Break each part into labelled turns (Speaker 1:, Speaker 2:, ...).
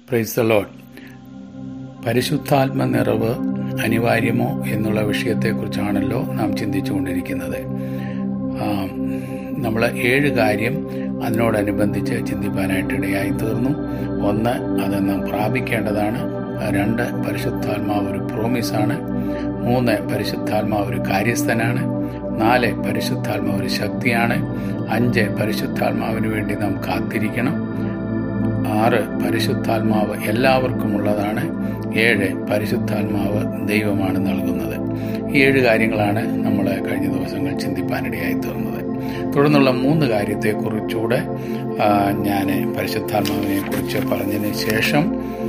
Speaker 1: Price the load പരിശുദ്ധാത്മ നിറവ് അനിവാര്യമോ എന്നുള്ള വിഷയത്തെക്കുറിച്ചാണല്ലോ നാം ചിന്തിച്ചുകൊണ്ടിരിക്കുന്നത് നമ്മൾ ഏഴ് കാര്യം അതിനോടനുബന്ധിച്ച് ചിന്തിപ്പാനായിട്ട് ഇടയായി തീർന്നു ഒന്ന് അത് നാം പ്രാപിക്കേണ്ടതാണ് രണ്ട് പരിശുദ്ധാത്മാവ് ഒരു പ്രോമിസാണ് മൂന്ന് പരിശുദ്ധാത്മാവ് ഒരു കാര്യസ്ഥനാണ് നാല് പരിശുദ്ധാത്മാവ് ഒരു ശക്തിയാണ് അഞ്ച് പരിശുദ്ധാത്മാവിന് വേണ്ടി നാം കാത്തിരിക്കണം ആറ് പരിശുദ്ധാത്മാവ് എല്ലാവർക്കും ഉള്ളതാണ് ഏഴ് പരിശുദ്ധാത്മാവ് ദൈവമാണ് നൽകുന്നത് ഈ ഏഴ് കാര്യങ്ങളാണ് നമ്മൾ കഴിഞ്ഞ ദിവസങ്ങൾ ചിന്തിപ്പാനിടയായി തീർന്നത് തുടർന്നുള്ള മൂന്ന് കാര്യത്തെക്കുറിച്ചുകൂടെ ഞാൻ പരിശുദ്ധാത്മാവിനെ കുറിച്ച് പറഞ്ഞതിന് ശേഷം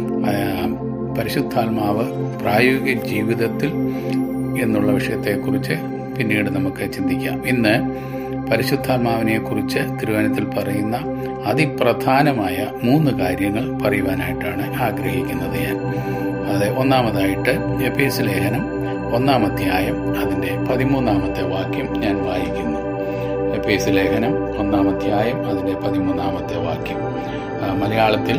Speaker 1: പരിശുദ്ധാത്മാവ് പ്രായോഗിക ജീവിതത്തിൽ എന്നുള്ള വിഷയത്തെക്കുറിച്ച് പിന്നീട് നമുക്ക് ചിന്തിക്കാം ഇന്ന് പരിശുദ്ധാത്മാവിനെ കുറിച്ച് തിരുവനന്തപുരത്തിൽ പറയുന്ന അതിപ്രധാനമായ മൂന്ന് കാര്യങ്ങൾ പറയുവാനായിട്ടാണ് ആഗ്രഹിക്കുന്നത് ഞാൻ അത് ഒന്നാമതായിട്ട് എഫ് എസ് ലേഖനം ഒന്നാം അധ്യായം അതിന്റെ പതിമൂന്നാമത്തെ വാക്യം ഞാൻ വായിക്കുന്നു എഫ് എസ് ലേഖനം ഒന്നാം അധ്യായം അതിന്റെ പതിമൂന്നാമത്തെ വാക്യം മലയാളത്തിൽ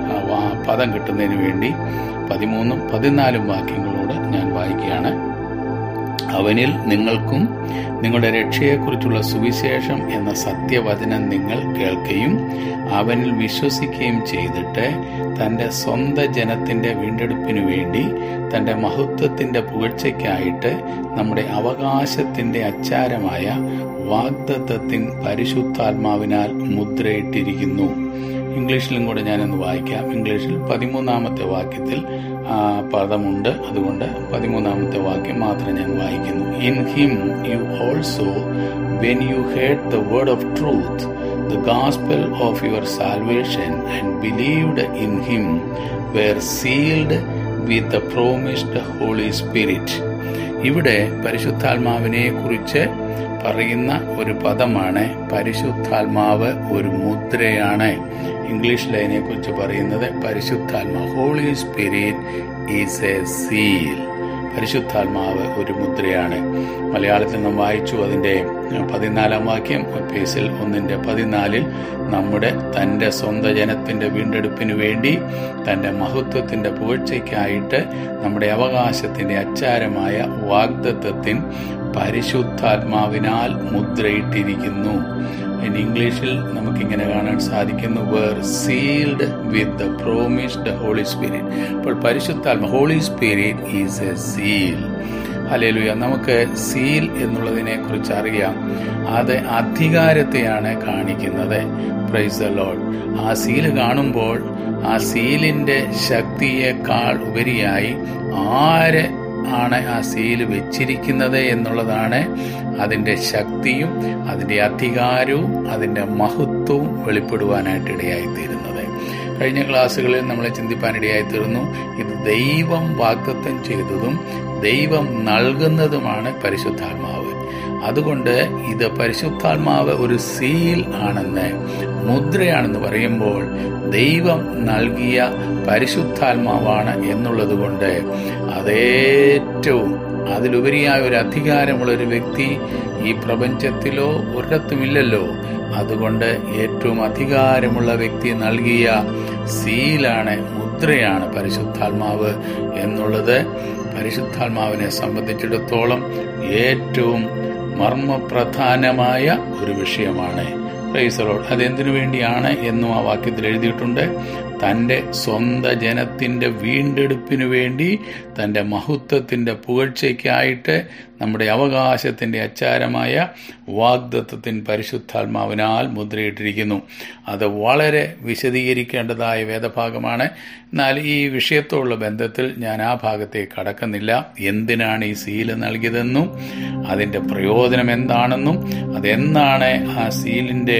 Speaker 1: പദം കിട്ടുന്നതിന് വേണ്ടി പതിമൂന്നും പതിനാലും വാക്യങ്ങളോട് ഞാൻ വായിക്കുകയാണ് അവനിൽ നിങ്ങൾക്കും നിങ്ങളുടെ രക്ഷയെക്കുറിച്ചുള്ള സുവിശേഷം എന്ന സത്യവചനം നിങ്ങൾ കേൾക്കുകയും അവനിൽ വിശ്വസിക്കുകയും ചെയ്തിട്ട് തന്റെ സ്വന്തം ജനത്തിന്റെ വീണ്ടെടുപ്പിനു വേണ്ടി തന്റെ മഹത്വത്തിന്റെ പുകഴ്ചയ്ക്കായിട്ട് നമ്മുടെ അവകാശത്തിന്റെ അച്ചാരമായ വാഗ്ദത്തത്തിൻ പരിശുദ്ധാത്മാവിനാൽ മുദ്രയിട്ടിരിക്കുന്നു ഇംഗ്ലീഷിലും കൂടെ ഞാനൊന്ന് വായിക്കാം ഇംഗ്ലീഷിൽ പതിമൂന്നാമത്തെ വാക്യത്തിൽ പദമുണ്ട് അതുകൊണ്ട് പതിമൂന്നാമത്തെ വാക്യം മാത്രം ഞാൻ വായിക്കുന്നു in him you also when you heard the word of truth the gospel of your salvation and believed in him were sealed with the promised Holy Spirit ഇവിടെ പരിശുദ്ധാത്മാവിനെ കുറിച്ച് പറയുന്ന ഒരു പദമാണ് പരിശുദ്ധാത്മാവ് ഒരു മുദ്രയാണ് ഇംഗ്ലീഷിൽ അതിനെ കുറിച്ച് പറയുന്നത് പരിശുദ്ധാത്മാ Holy Spirit is a seal പരിശുദ്ധാത്മാവ് ഒരു മുദ്രയാണ് മലയാളത്തിൽ നാം വായിച്ചു അതിന്റെ പതിനാലാം വാക്യം പേസിൽ ഒന്നിന്റെ പതിനാലിൽ നമ്മുടെ തന്റെ സ്വന്തം ജനത്തിന്റെ വീണ്ടെടുപ്പിന് വേണ്ടി തന്റെ മഹത്വത്തിന്റെ പുകഴ്ചയ്ക്കായിട്ട് നമ്മുടെ അവകാശത്തിന്റെ അച്ചാരമായ വാഗ്ദത്വത്തിൻ പരിശുദ്ധാത്മാവിനാൽ മുദ്രയിട്ടിരിക്കുന്നു ഇൻ ഇംഗ്ലീഷിൽ നമുക്കിങ്ങനെ കാണാൻ സാധിക്കുന്നു were sealed with the promised Holy Spirit അപ്പോൾ പരിശുദ്ധാത്മ Holy Spirit is a seal അല്ലേലുയ നമുക്ക് സീൽ എന്നുള്ളതിനെ കുറിച്ച് അറിയാം അത് അധികാരത്തെയാണ് കാണിക്കുന്നത് പ്രൈസ് ദ ലോഡ് ആ സീൽ കാണുമ്പോൾ ആ സീലിന്റെ ശക്തിയേക്കാൾ ഉപരിയായി ആര് ആണ് ആ സീല് വെച്ചിരിക്കുന്നത് എന്നുള്ളതാണ് അതിന്റെ ശക്തിയും അതിന്റെ അധികാരവും അതിന്റെ മഹത്വവും വെളിപ്പെടുവാനായിട്ട് ഇടയായിത്തീരുന്നത് കഴിഞ്ഞ ക്ലാസ്സുകളിൽ നമ്മളെ ചിന്തിപ്പാനിടയായി തീർന്നു ഇത് ദൈവം വാഗ്ദത്തം ചെയ്തതും ദൈവം നൽകുന്നതുമാണ് പരിശുദ്ധാത്മാവ് അതുകൊണ്ട് ഇത് പരിശുദ്ധാത്മാവ് ഒരു സീൽ ആണെന്ന് മുദ്രയാണെന്ന് പറയുമ്പോൾ ദൈവം നൽകിയ പരിശുദ്ധാത്മാവാണ് എന്നുള്ളത് കൊണ്ട് അതേറ്റവും അതിലുപരിയായ ഒരു അധികാരമുള്ള ഒരു വ്യക്തി ഈ പ്രപഞ്ചത്തിലോ ഒരിടത്തുമില്ലല്ലോ അതുകൊണ്ട് ഏറ്റവും അധികാരമുള്ള വ്യക്തി നൽകിയ സീലാണ് മുദ്രയാണ് പരിശുദ്ധാത്മാവ് എന്നുള്ളത് പരിശുദ്ധാത്മാവിനെ സംബന്ധിച്ചിടത്തോളം ഏറ്റവും മർമ്മപ്രധാനമായ ഒരു വിഷയമാണ് പ്രൈസറോഡ് അതെന്തിനു വേണ്ടിയാണ് എന്നും ആ വാക്യത്തിൽ എഴുതിയിട്ടുണ്ട് തന്റെ സ്വന്തം ജനത്തിന്റെ വീണ്ടെടുപ്പിനു വേണ്ടി തന്റെ മഹത്വത്തിന്റെ പുകഴ്ചയ്ക്കായിട്ട് നമ്മുടെ അവകാശത്തിന്റെ അച്ചാരമായ വാഗ്ദത്വത്തിൻ പരിശുദ്ധാത്മാവിനാൽ മുദ്രയിട്ടിരിക്കുന്നു അത് വളരെ വിശദീകരിക്കേണ്ടതായ വേദഭാഗമാണ് എന്നാൽ ഈ വിഷയത്തോടുള്ള ബന്ധത്തിൽ ഞാൻ ആ ഭാഗത്തേക്ക് കടക്കുന്നില്ല എന്തിനാണ് ഈ സീല് നൽകിയതെന്നും അതിന്റെ പ്രയോജനം എന്താണെന്നും അതെന്നാണ് ആ സീലിന്റെ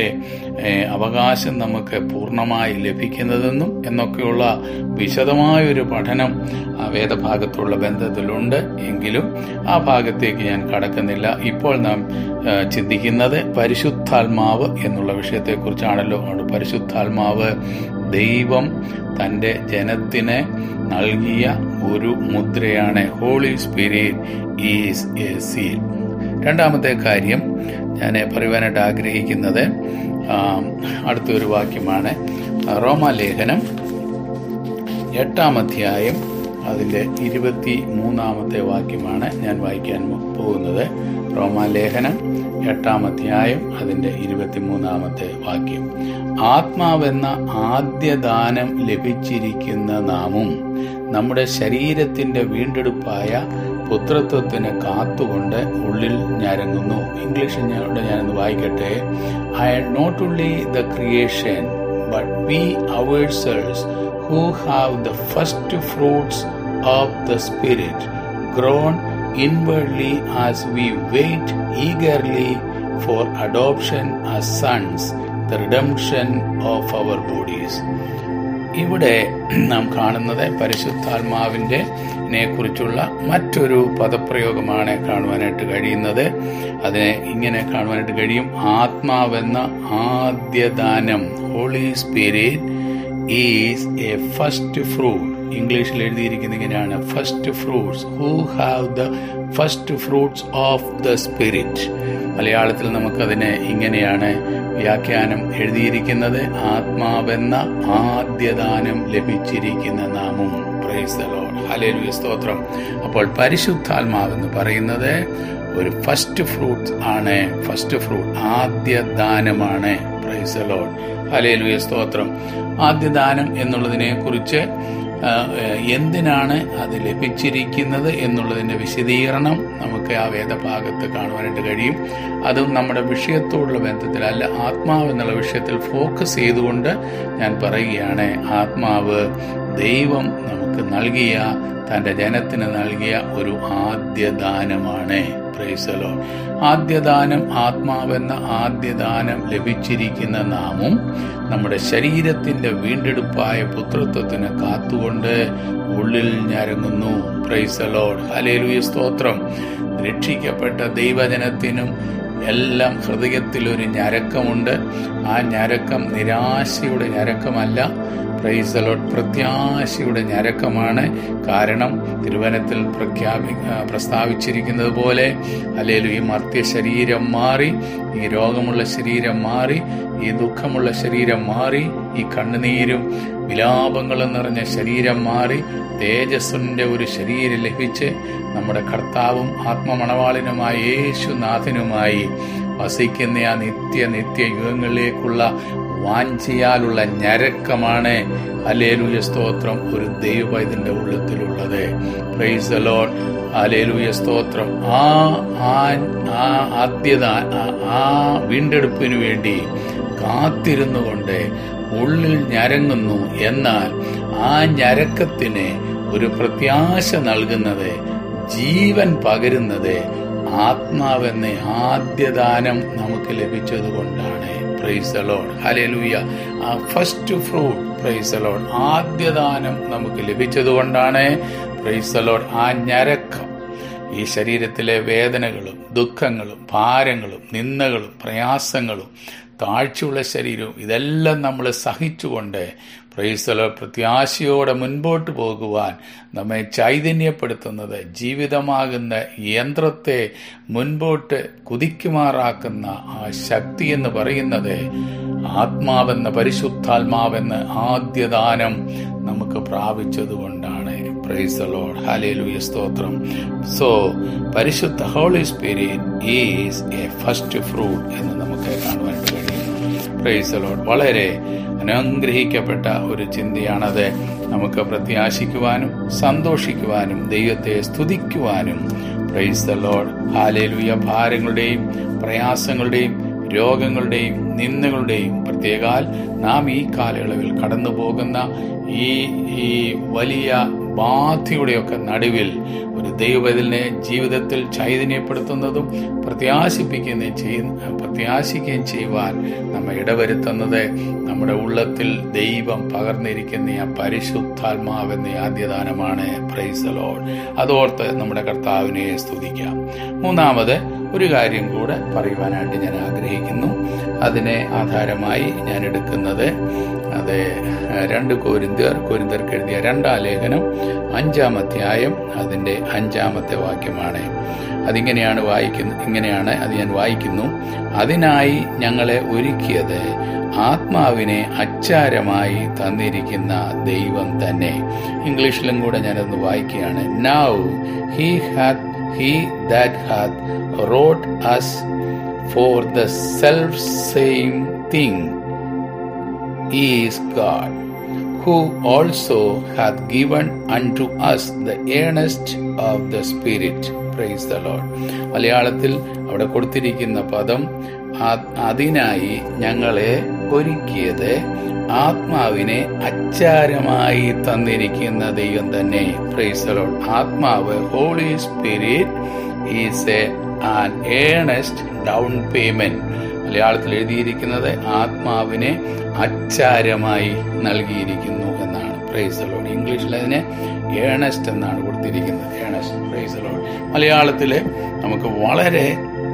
Speaker 1: അവകാശം നമുക്ക് പൂർണ്ണമായി ലഭിക്കുന്നതെന്നും എന്നൊക്കെയുള്ള വിശദമായൊരു പഠനം ആ വേദഭാഗത്തുള്ള ബന്ധത്തിലുണ്ട് എങ്കിലും ആ ഭാഗത്തേക്ക് ഞാൻ കടക്കുന്നില്ല ഇപ്പോൾ നാം ചിന്തിക്കുന്നത് പരിശുദ്ധാത്മാവ് എന്നുള്ള വിഷയത്തെക്കുറിച്ചാണല്ലോ അതുകൊണ്ട് പരിശുദ്ധാത്മാവ് ദൈവം തന്റെ ജനത്തിന് നൽകിയ ഒരു മുദ്രയാണ് Holy Spirit is a seal രണ്ടാമത്തെ കാര്യം ഞാൻ പറയുവാനായിട്ട് ആഗ്രഹിക്കുന്നത് അടുത്തൊരു വാക്യമാണ് റോമാലേഖനം എട്ടാം അധ്യായം അതിൻ്റെ ഇരുപത്തി മൂന്നാമത്തെ വാക്യമാണ് ഞാൻ വായിക്കാൻ പോകുന്നത് റോമാലേഖനം എട്ടാം അധ്യായം അതിൻ്റെ ഇരുപത്തിമൂന്നാമത്തെ വാക്യം ആത്മാവെന്ന ആദ്യദാനം ലഭിച്ചിരിക്കുന്ന നാമും നമ്മുടെ ശരീരത്തിന്റെ വീണ്ടെടുപ്പായ പുത്രത്വത്തിന് കാത്തുകൊണ്ട് ഉള്ളിൽ ഞരങ്ങുന്നു ഇംഗ്ലീഷിൽ ഞാനോട് ഞാനൊന്ന് വായിക്കട്ടെ I not only the creation but we ourselves who have the first fruits of the Spirit groan inwardly as we wait eagerly for adoption as sons, the redemption of our bodies. ഇവിടെ നാം കാണുന്നത് പരിശുദ്ധാത്മാവിന്റെ കുറിച്ചുള്ള മറ്റൊരു പദപ്രയോഗമാണ് കാണുവാനായിട്ട് കഴിയുന്നത് അതിനെ ഇങ്ങനെ കാണുവാനായിട്ട് കഴിയും ആത്മാവെന്ന ആദ്യദാനം Holy Spirit is a first fruit ഇംഗ്ലീഷിൽ എഴുതിയിരിക്കുന്ന ഇങ്ങനെയാണ് first fruits who have the first fruits of the Spirit മലയാളത്തിൽ നമുക്കതിനെ ഇങ്ങനെയാണ് വ്യാഖ്യാനം എഴുതിയിരിക്കുന്നത് ആത്മാവെന്ന ആദ്യദാനം ലഭിച്ചിരിക്കുന്ന നാമം ഹലേലുയ സ്തോത്രം അപ്പോൾ പരിശുദ്ധാത്മാവെന്ന് പറയുന്നത് ഒരു ഫസ്റ്റ് ഫ്രൂട്ട് ആണ് ഫസ്റ്റ് ഫ്രൂട്ട് ആദ്യ ദാനമാണ് പ്രൈസ് ലോഡ് ഹലേലുയ സ്തോത്രം ആദ്യ ദാനം എന്നുള്ളതിനെ കുറിച്ച് എന്തിനാണ് അത് ലഭിച്ചിരിക്കുന്നത് എന്നുള്ളതിന്റെ വിശദീകരണം നമുക്ക് ആ വേദഭാഗത്ത് കാണുവാനായിട്ട് കഴിയും അതും നമ്മുടെ വിഷയത്തോടുള്ള ബന്ധത്തിലല്ല ആത്മാവ് എന്നുള്ള വിഷയത്തിൽ ഫോക്കസ് ചെയ്തുകൊണ്ട് ഞാൻ പറയുകയാണ് ആത്മാവ് ദൈവം നമുക്ക് നൽകിയ തന്റെ ജനത്തിന് നൽകിയ ഒരു ആദ്യദാനമാണ് പ്രൈസലോ ആദ്യദാനം ആത്മാവെന്ന ആദ്യദാനം ലഭിച്ചിരിക്കുന്ന നാമും നമ്മുടെ ശരീരത്തിന്റെ വീണ്ടെടുപ്പായ പുത്രത്വത്തിന് കാത്തുകൊണ്ട് ഉള്ളിൽ ഞരങ്ങുന്നു പ്രൈസലോഡ് ഹലേലുയ സ്തോത്രം രക്ഷിക്കപ്പെട്ട ദൈവജനത്തിനും എല്ലാം ഹൃദയത്തിൽ ഒരു ഞരക്കമുണ്ട് ആ ഞരക്കം നിരാശയുടെ ഞരക്കമല്ല പ്രൈസലോട്ട് പ്രത്യാശയുടെ ഞരക്കമാണ് കാരണം തിരുവനത്തിൽ പ്രഖ്യാപി പ്രസ്താവിച്ചിരിക്കുന്നത് പോലെ അല്ലേലും ഈ മർത്യ ശരീരം മാറി ഈ രോഗമുള്ള ശരീരം മാറി ഈ ദുഃഖമുള്ള ശരീരം മാറി ഈ കണ്ണുനീരും വിലാപങ്ങളും നിറഞ്ഞ ശരീരം മാറി തേജസ്സിന്റെ ഒരു ശരീരം ലഭിച്ച് നമ്മുടെ കർത്താവും ആത്മമണവാളിനുമായ യേശുനാഥനുമായി വസിക്കുന്ന ആ നിത്യ നിത്യ യുഗങ്ങളിലേക്കുള്ള വാഞ്ചിയാലുള്ള ഞരക്കമാണ് അലേലുയ സ്തോത്രം ഒരു ദൈവത്തിന്റെ ഉള്ളത്തിലുള്ളത് പ്രൈസ് ലോഡ് അലേലുയ സ്തോത്രം ആ ആ ആദ്യത ആ വീണ്ടെടുപ്പിനു വേണ്ടി കാത്തിരുന്നു കൊണ്ട് ഉള്ളിൽ ഞരങ്ങുന്നു എന്നാൽ ആ ഞരക്കത്തിന് ഒരു പ്രത്യാശ നൽകുന്നത് ജീവൻ പകരുന്നത് ആത്മാവെന്ന ആദ്യദാനം നമുക്ക് ലഭിച്ചത് കൊണ്ടാണ് പ്രൈസ് അലോഡ് ഹലേലൂയ ആ ഫസ്റ്റ് ഫ്രൂട്ട് പ്രൈസ് അലോഡ് ആദ്യദാനം നമുക്ക് ലഭിച്ചത് കൊണ്ടാണ് പ്രൈസ് അലോഡ് ആ ഞരക്കം ഈ ശരീരത്തിലെ വേദനകളും ദുഃഖങ്ങളും ഭാരങ്ങളും നിന്ദകളും പ്രയാസങ്ങളും താഴ്ചയുള്ള ശരീരവും ഇതെല്ലാം നമ്മൾ സഹിച്ചുകൊണ്ട് പ്രൈസലോ പ്രത്യാശയോടെ മുൻപോട്ട് പോകുവാൻ നമ്മെ ചൈതന്യപ്പെടുത്തുന്നത് ജീവിതമാകുന്ന യന്ത്രത്തെ മുൻപോട്ട് കുതിക്കുമാറാക്കുന്ന ആ ശക്തി എന്ന് പറയുന്നത് ആത്മാവെന്ന പരിശുദ്ധാത്മാവെന്ന ആദ്യദാനം നമുക്ക് പ്രാപിച്ചതുകൊണ്ടാണ് പ്രൈസ് ലോഡ് ഹാലേലുയ സ്തോത്രം സോ പരിശുദ്ധ Holy Spirit is a first fruit എന്ന് നമുക്ക് കാണുവാനായിട്ട് കഴിയും പ്രൈസ് ലോഡ് വളരെ അനുഗ്രഹിക്കപ്പെട്ട ഒരു ചിന്തയാണത് നമുക്ക് പ്രത്യാശിക്കുവാനും സന്തോഷിക്കുവാനും ദൈവത്തെ സ്തുതിക്കുവാനും പ്രൈസ് ദ ലോഡ് ഹാലേലുയ ഭാരങ്ങളുടെയും പ്രയാസങ്ങളുടെയും രോഗങ്ങളുടെയും നിന്ദകളുടെയും പ്രത്യേകാൽ നാം ഈ കാലയളവിൽ കടന്നു പോകുന്ന ഈ ഈ വലിയ ബാധയുടെയൊക്കെ നടുവിൽ ഒരു ദൈവത്തിനെ ജീവിതത്തിൽ ചൈതന്യപ്പെടുത്തുന്നതും പ്രത്യാശിപ്പിക്കുകയും ചെയ്യുന്ന പ്രത്യാശിക്കുകയും ചെയ്യുവാൻ നമ്മെ ഇടവരുത്തുന്നത് നമ്മുടെ ഉള്ളത്തിൽ ദൈവം പകർന്നിരിക്കുന്ന ആ പരിശുദ്ധാത്മാവെന്ന ആദ്യദാനമാണ് പ്രൈസ് ലോഡ് അതോർത്ത് നമ്മുടെ കർത്താവിനെ സ്തുതിക്കാം മൂന്നാമത് ഒരു കാര്യം കൂടെ പറയുവാനായിട്ട് ഞാൻ ആഗ്രഹിക്കുന്നു അതിനെ ആധാരമായി ഞാൻ എടുക്കുന്നത് അത് രണ്ട് കോരിന്തർ കോരിന്തർക്ക് എഴുതിയ രണ്ടാം ലേഖനം അഞ്ചാം അധ്യായം അതിന്റെ അഞ്ചാമത്തെ വാക്യമാണ് അതിങ്ങനെയാണ് വായിക്കുന്നത് ഇങ്ങനെയാണ് അത് ഞാൻ വായിക്കുന്നു അതിനായി ഞങ്ങളെ ഒരുക്കിയത് ആത്മാവിനെ അച്ചാരമായി തന്നിരിക്കുന്ന ദൈവം തന്നെ ഇംഗ്ലീഷിലും കൂടെ ഞാനത് വായിക്കുകയാണ് now he hath he that hath wrought us for the selfsame thing is God, who also hath given unto us the earnest of the Spirit. Praise the Lord. മലയാളത്തിൽ അവിടെ കൊടുത്തിരിക്കുന്ന പദം ആ- അതിനായി ഞങ്ങളെ ഒരുക്കിയത് ആത്മാവിനെ അച്ചാരമായി തന്നിരിക്കുന്ന ദൈവം തന്നെ പ്രൈസ് the Lord. ആത്മാവ് Holy Spirit is a an earnest down payment മലയാളത്തിൽ എഴുതിയിരിക്കുന്നത് ആത്മാവിനെ അച്ചാരമായി നൽകിയിരിക്കുന്നു എന്നാണ് പ്രൈസ് ലോഡ് ഇംഗ്ലീഷിൽ അതിനെ ഏണസ്റ്റ് എന്നാണ് കൊടുത്തിരിക്കുന്നത് ഏണസ്റ്റ് പ്രൈസ് ലോഡ് മലയാളത്തില് നമുക്ക് വളരെ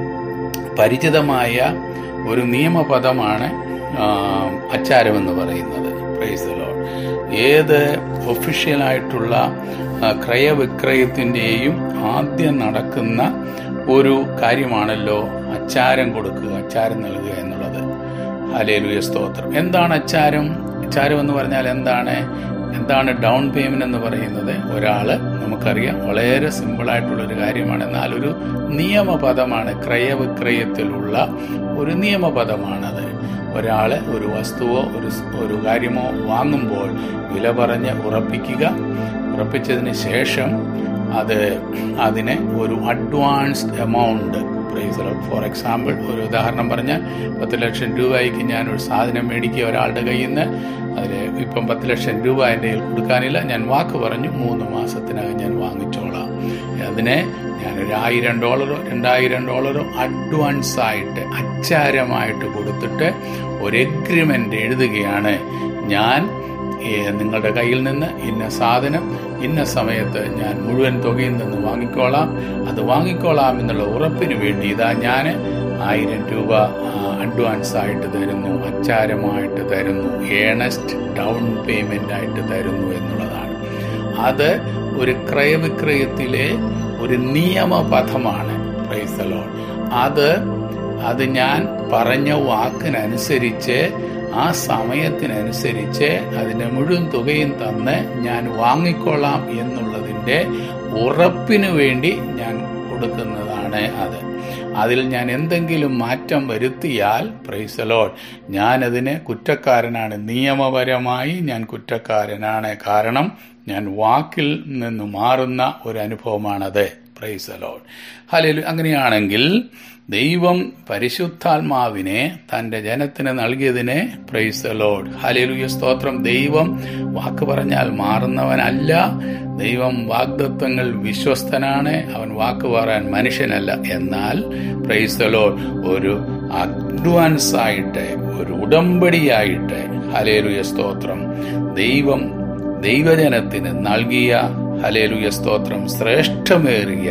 Speaker 1: പരിചിതമായ ഒരു നിയമപദമാണ് ആ, അച്ചാരമെന്ന് പറയുന്നത് പ്രൈസ് ലോഡ് ഏത് ഒഫീഷ്യലായിട്ടുള്ള ആ, ക്രയവിക്രയത്തിന്റെയും ആദ്യം നടക്കുന്ന ഒരു കാര്യമാണല്ലോ അച്ചാരം കൊടുക്കുക അച്ചാരം നൽകുക എന്നുള്ളത് ഹലേലുയ സ്തോത്രം എന്താണ് അച്ചാരം അച്ചാരം എന്ന് പറഞ്ഞാൽ എന്താണ് എന്താണ് ഡൗൺ പേയ്മെന്റ് എന്ന് പറയുന്നത് ഒരാള് നമുക്കറിയാം വളരെ സിമ്പിൾ ആയിട്ടുള്ള ഒരു കാര്യമാണ് എന്നാൽ ഒരു നിയമപദമാണ് ക്രയവിക്രയത്തിലുള്ള ഒരു നിയമപദമാണത് ഒരാള് ഒരു വസ്തുവോ ഒരു സ്- ഒരു കാര്യമോ വാങ്ങുമ്പോൾ വില പറഞ്ഞ് ഉറപ്പിക്കുക ഉറപ്പിച്ചതിന് ശേഷം അത് അതിന് ഒരു advanced amount praise for example ഒരു ഉദാഹരണം പറഞ്ഞാൽ പത്ത് ലക്ഷം രൂപയ്ക്ക് ഞാൻ ഒരു സാധനം മേടിക്കുക ഒരാളുടെ കയ്യിൽ നിന്ന് അതിൽ ഇപ്പം പത്ത് ലക്ഷം രൂപ എൻ്റെ കയ്യിൽ കൊടുക്കാനില്ല ഞാൻ വാക്ക് പറഞ്ഞു മൂന്ന് മാസത്തിനകം ഞാൻ വാങ്ങിച്ചോളാം അതിന് ഞാൻ ഒരു ആയിരം ഡോളറോ രണ്ടായിരം ഡോളറോ അഡ്വാൻസ് ആയിട്ട് അച്ചാരമായിട്ട് കൊടുത്തിട്ട് ഒരു എഗ്രിമെന്റ് എഴുതുകയാണ് ഞാൻ ഏ, നിങ്ങളുടെ കയ്യിൽ നിന്ന് ഇന്ന സാധനം ഇന്ന സമയത്ത് ഞാൻ മുഴുവൻ തുകയിൽ നിന്ന് വാങ്ങിക്കോളാം അത് വാങ്ങിക്കോളാം എന്നുള്ള ഉറപ്പിന് വേണ്ടി ഇതാ ഞാൻ ആയിരം രൂപ അഡ്വാൻസ് ആയിട്ട് തരുന്നു അച്ചാരമായിട്ട് തരുന്നു ഏണസ്റ്റ് ഡൗൺ പേയ്മെന്റ് ആയിട്ട് തരുന്നു എന്നുള്ളതാണ് അത് ഒരു ക്രയവിക്രയത്തിലെ ഒരു നിയമപഥമാണ് പ്രൈസ് ലോഡ് അത് അത് ഞാൻ പറഞ്ഞ വാക്കിനനുസരിച്ച് ആ സമയത്തിനനുസരിച്ച് അതിന്റെ മുഴുവൻ തുകയും തന്ന് ഞാൻ വാങ്ങിക്കൊള്ളാം എന്നുള്ളതിന്റെ ഉറപ്പിനു വേണ്ടി ഞാൻ കൊടുക്കുന്നതാണ് അത് അതിൽ ഞാൻ എന്തെങ്കിലും മാറ്റം വരുത്തിയാൽ പ്രൈസലോഡ് ഞാൻ അതിന് കുറ്റക്കാരനാണ് നിയമപരമായി ഞാൻ കുറ്റക്കാരനാണ് കാരണം ഞാൻ വാക്കിൽ നിന്ന് മാറുന്ന ഒരു അനുഭവമാണത് പ്രൈസലോഡ് ഹലിൽ അങ്ങനെയാണെങ്കിൽ ദൈവം പരിശുദ്ധാത്മാവിനെ തന്റെ ജനത്തിന് നൽകിയതിനെ പ്രൈസ് ലോഡ് ഹലേലുയ സ്തോത്രം ദൈവം വാക്ക് പറഞ്ഞാൽ മാറുന്നവനല്ല ദൈവം വാഗ്ദത്വങ്ങൾ വിശ്വസ്തനാണ് അവൻ വാക്ക് പറയാൻ മനുഷ്യനല്ല എന്നാൽ പ്രൈസ് ലോഡ് ഒരു അഡ്വാൻസ് ആയിട്ട് ഒരു ഉടമ്പടിയായിട്ട് ഹലേലുയ സ്തോത്രം ദൈവം ദൈവജനത്തിന് നൽകിയ ഹലേലുയ സ്തോത്രം ശ്രേഷ്ഠമേറിയ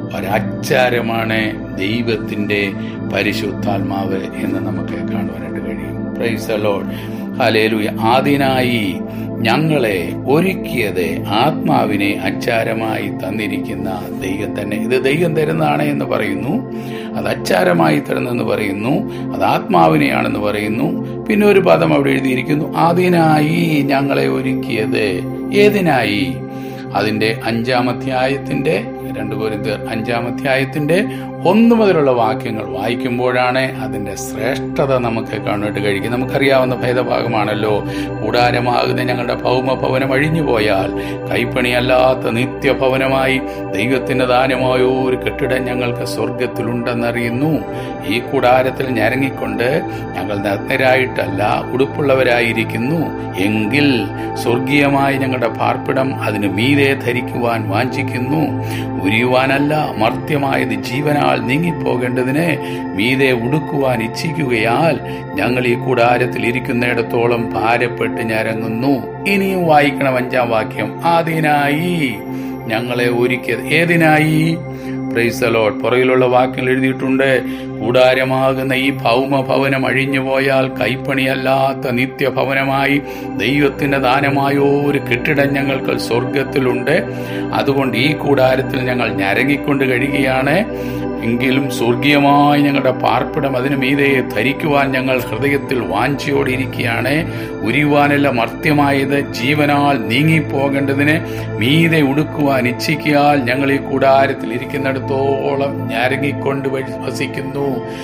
Speaker 1: ഒരാചാരമാണ് ദൈവത്തിന്റെ പരിശുദ്ധാത്മാവ് എന്ന് നമുക്ക് കാണുവാനായിട്ട് കഴിയും പ്രൈസ് ലോഡ് ഹലേലുയ ആദിനായി ഞങ്ങളെ ഒരുക്കിയത് ആത്മാവിനെ അച്ചാരമായി തന്നിരിക്കുന്ന ദൈവം തന്നെ ഇത് ദൈവം തരുന്നതാണ് എന്ന് പറയുന്നു അത് അച്ചാരമായി തരുന്നെന്ന് പറയുന്നു അത് ആത്മാവിനെയാണെന്ന് പറയുന്നു പിന്നെ ഒരു പദം അവിടെ എഴുതിയിരിക്കുന്നു ആദിനായി ഞങ്ങളെ ഒരുക്കിയത് ഏതിനായി അതിന്റെ അഞ്ചാമധ്യായത്തിന്റെ രണ്ട് കോരിന്തർ അഞ്ചാമധ്യായത്തിന്റെ ഒന്നു മുതലുള്ള വാക്യങ്ങൾ വായിക്കുമ്പോഴാണ് അതിന്റെ ശ്രേഷ്ഠത നമുക്ക് കാണുവാനായിട്ട് കഴിയും നമുക്കറിയാവുന്ന ഭേദഭാഗമാണല്ലോ കൂടാരമാകുന്ന ഞങ്ങളുടെ ഭൗമ ഭവനം അഴിഞ്ഞു പോയാൽ കൈപ്പണിയല്ലാത്ത നിത്യഭവനമായി ദൈവത്തിന്റെ ദാനമായ ഒരു കെട്ടിടം ഞങ്ങൾക്ക് സ്വർഗത്തിലുണ്ടെന്നറിയുന്നു ഈ കൂടാരത്തിൽ ഞരങ്ങിക്കൊണ്ട് ഞങ്ങൾ നഗ്നരായിട്ടല്ല ഉടുപ്പുള്ളവരായിരിക്കുന്നു എങ്കിൽ സ്വർഗീയമായ ഞങ്ങളുടെ പാർപ്പിടം അതിന് മീതെ ധരിക്കുവാൻ വാഞ്ചിക്കുന്നു ഉരിയുവാനല്ല മർത്യമായത് ജീവനാൽ നീങ്ങിപ്പോകേണ്ടതിന് മീതെ ഉടുക്കുവാൻ ഇച്ഛിക്കുകയാൽ ഞങ്ങൾ ഈ കൂടാരത്തിൽ ഇരിക്കുന്നിടത്തോളം ഭാരപ്പെട്ട് ഞരങ്ങുന്നു ഇനിയും വായിക്കണം അഞ്ചാം വാക്യം അതിനായി ഞങ്ങളെ ഒരുക്കിയത് ഏതിനായി പ്രൈസലോട്ട് പുറകിലുള്ള വാക്യങ്ങൾ എഴുതിയിട്ടുണ്ട് കൂടാരമാകുന്ന ഈ ഭൗമ ഭവനം അഴിഞ്ഞു പോയാൽ കൈപ്പണിയല്ലാത്ത നിത്യഭവനമായി ദൈവത്തിന്റെ ദാനമായോ ഒരു കെട്ടിടം ഞങ്ങൾക്ക് സ്വർഗത്തിലുണ്ട് അതുകൊണ്ട് ഈ കൂടാരത്തിൽ ഞങ്ങൾ ഞരങ്ങിക്കൊണ്ട് കഴിയുകയാണ് എങ്കിലും സ്വർഗീയമായി ഞങ്ങളുടെ പാർപ്പിടം അതിനു മീതെ ധരിക്കുവാൻ ഞങ്ങൾ ഹൃദയത്തിൽ വാഞ്ചയോടിരിക്കുകയാണ് ഉരിവാനല്ല മർത്യമായത് ജീവനാൽ നീങ്ങിപ്പോകേണ്ടതിന് മീതെ ഉടുക്കുവാൻ ഇച്ഛിക്കാൽ ഞങ്ങൾ ഈ കൂടാരത്തിൽ ഇരിക്കുന്നിടത്തോളം ഞരങ്ങിക്കൊണ്ട് വസിക്കുന്നു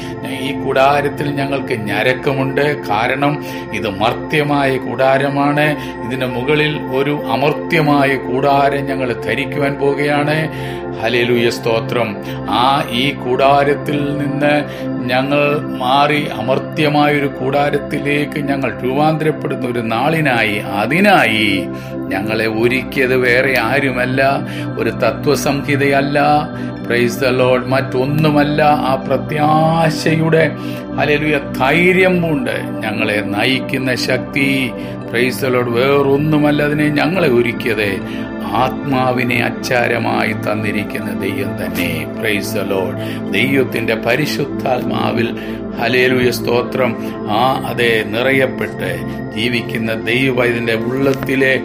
Speaker 1: ഈ കൂടാരത്തിൽ ഞങ്ങൾക്ക് ഞരക്കമുണ്ട് കാരണം ഇത് മർത്യമായ കൂടാരമാണ് ഇതിന് മുകളിൽ ഒരു അമർത്യമായ കൂടാരം ഞങ്ങൾ ധരിക്കുവാൻ പോവുകയാണ് ഹലേലുയ സ്തോത്രം ആ ഈ കൂടാരത്തിൽ നിന്ന് ഞങ്ങൾ മാറി അമർത്യമായൊരു കൂടാരത്തിലേക്ക് ഞങ്ങൾ രൂപാന്തരപ്പെടുന്ന ഒരു നാളിനായി അതിനായി ഞങ്ങളെ ഒരുക്കിയത് വേറെ ആരുമല്ല ഒരു തത്വസംഹിതയല്ല പ്രൈസ് ദ ലോഡ് മറ്റൊന്നുമല്ല ആ പ്രത്യാശയുടെ അല്ലെലുയ ധൈര്യം കൊണ്ട് ഞങ്ങളെ നയിക്കുന്ന ശക്തി പ്രൈസ് ദ ലോഡ് വേറൊന്നുമല്ല അതിനെ ഞങ്ങളെ ഒരുക്കിയത് ആത്മാവിനെ അച്ചാരമായി തന്നിരിക്കുന്ന ദൈവം തന്നെ പ്രൈസ് ദ ലോഡ് ദൈവത്തിന്റെ പരിശുദ്ധാത്മാവിൽ ഹലേലുയ സ്തോത്രം ആ അതെ നിറയപ്പെട്ട് ജീവിക്കുന്ന ദൈവ ഇതിന്റെ ഉള്ളത്തിലെ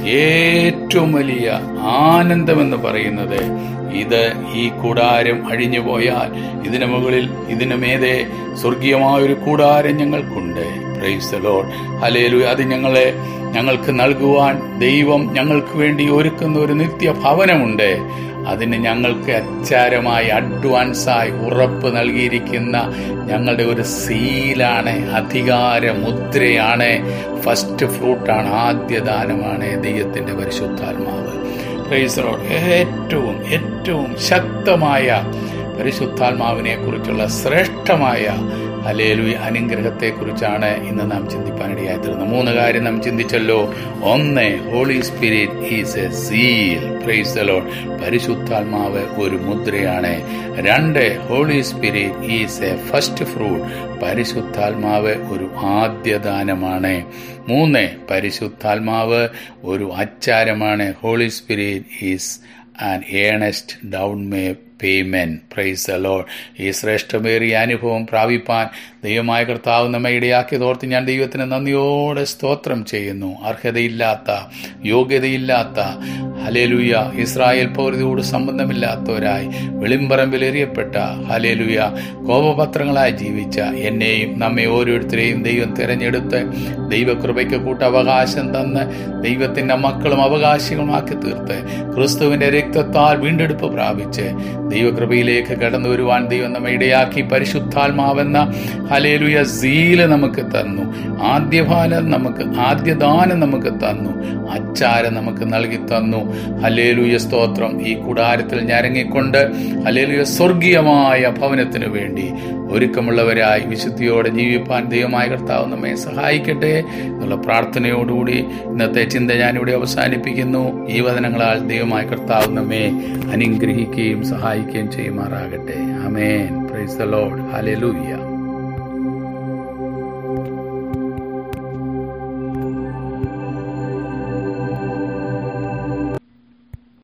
Speaker 1: ഏറ്റവും വലിയ ആനന്ദമെന്ന് പറയുന്നത് ഇത് ഈ കൂടാരം അഴിഞ്ഞു പോയാൽ ഇതിനു മുകളിൽ ഇതിനു മേതെ സ്വർഗീയമായ ഒരു കൂടാരം ഞങ്ങൾക്കുണ്ട് പ്രൈസ് ലോഡ് ഹലേലു അത് ഞങ്ങളെ ഞങ്ങൾക്ക് നൽകുവാൻ ദൈവം ഞങ്ങൾക്ക് വേണ്ടി ഒരുക്കുന്ന ഒരു നിത്യ ഭവനമുണ്ട് അതിന് ഞങ്ങൾക്ക് അച്ചാരമായി അഡ്വാൻസായി ഉറപ്പ് നൽകിയിരിക്കുന്ന ഞങ്ങളുടെ ഒരു സീലാണ് അധികാര മുദ്രയാണ് ഫസ്റ്റ് ഫ്രൂട്ടാണ് ആദ്യ ദാനമാണ് ദൈവത്തിന്റെ പരിശുദ്ധാത്മാവ് പ്രൈസറോട് ഏറ്റവും ഏറ്റവും ശക്തമായ പരിശുദ്ധാത്മാവിനെ കുറിച്ചുള്ള ശ്രേഷ്ഠമായ അലേലു അനുഗ്രഹത്തെ കുറിച്ചാണ് ഇന്ന് നാം ചിന്തിപ്പാനിടയായി തീർന്നത് മൂന്ന് കാര്യം നാം ചിന്തിച്ചല്ലോ ഒന്ന് Holy Spirit is a seal praise the Lord പരിശുദ്ധാത്മാവ് ഒരു മുദ്രയാണ് രണ്ട് Holy Spirit is a first fruit പരിശുദ്ധാത്മാവ് ഒരു ആദ്യദാനമാണ് മൂന്ന് പരിശുദ്ധാത്മാവ് ഒരു അച്ചാരമാണ് Holy Spirit is an earnest down may payment praise the Lord ഈ ശ്രേഷ്ഠമേറിയ അനുഭവം പ്രാപിപ്പാൻ ദൈവമായ കർത്താവ് നമ്മെ ഇടയാക്കിയതോർത്ത് ഞാൻ ദൈവത്തിന് നന്ദിയോടെ സ്തോത്രം ചെയ്യുന്നു അർഹതയില്ലാത്ത യോഗ്യതയില്ലാത്ത ഹലേലുയ ഇസ്രായേൽ പൗരതയോട് സംബന്ധമില്ലാത്തവരായി വെളിമ്പറമ്പിൽ എറിയപ്പെട്ട ഹലേലുയ കോപപത്രങ്ങളായി ജീവിച്ച എന്നെയും നമ്മെ ഓരോരുത്തരെയും ദൈവം തിരഞ്ഞെടുത്ത് ദൈവകൃപയ്ക്ക് കൂട്ട അവകാശം തന്ന് ദൈവത്തിന്റെ മക്കളും അവകാശികളുമാക്കി തീർത്ത് ക്രിസ്തുവിന്റെ രക്തത്താൽ വീണ്ടെടുപ്പ് പ്രാപിച്ച് ദൈവകൃപയിലേക്ക് കടന്നു വരുവാൻ ദൈവം നമ്മെ ഇടയാക്കി പരിശുദ്ധാത്മാവെന്ന ഹലേലുയ സീല് നമുക്ക് തന്നു ആദ്യഫാലം നമുക്ക് ആദ്യദാനം നമുക്ക് തന്നു അച്ചാരം നമുക്ക് നൽകി തന്നു ഹലേലുയ സ്തോത്രം ഈ കൂടാരത്തിൽ ഞരങ്ങിക്കൊണ്ട് ഹലേലുയ സ്വർഗീയമായ ഭവനത്തിനു വേണ്ടി ഒരുക്കമുള്ളവരായി വിശുദ്ധിയോടെ ജീവിപ്പാൻ ദൈവമായ കർത്താവ് നമ്മെ സഹായിക്കട്ടെ എന്നുള്ള പ്രാർത്ഥനയോടുകൂടി ഇന്നത്തെ ചിന്ത ഞാനിവിടെ അവസാനിപ്പിക്കുന്നു ഈ വചനങ്ങളാൽ ദൈവമായ കർത്താവ് നമ്മെ അനുഗ്രഹിക്കുകയും സഹായിക്കുകയും ചെയ്യുമാറാകട്ടെ അമേൻ പ്രൈസ് ദ ലോഡ് ഹല്ലേലൂയ